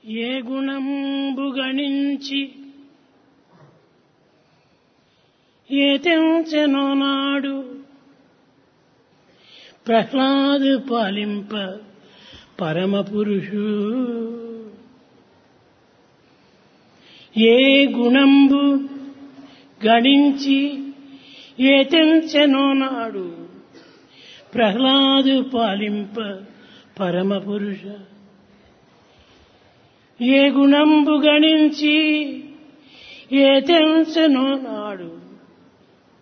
ఏ గుణంబు గణించి ఏ తెంచెనో నాడు ప్రహ్లాదు పాలింప పరమ పురుషు ఏ గుణంబు గణించి ఏ తెంచెనో నాడు ప్రహ్లాదు పాలింప పరమ పురుష ఏ గుణంబు గణించి ఏ తెంచెనో నాడు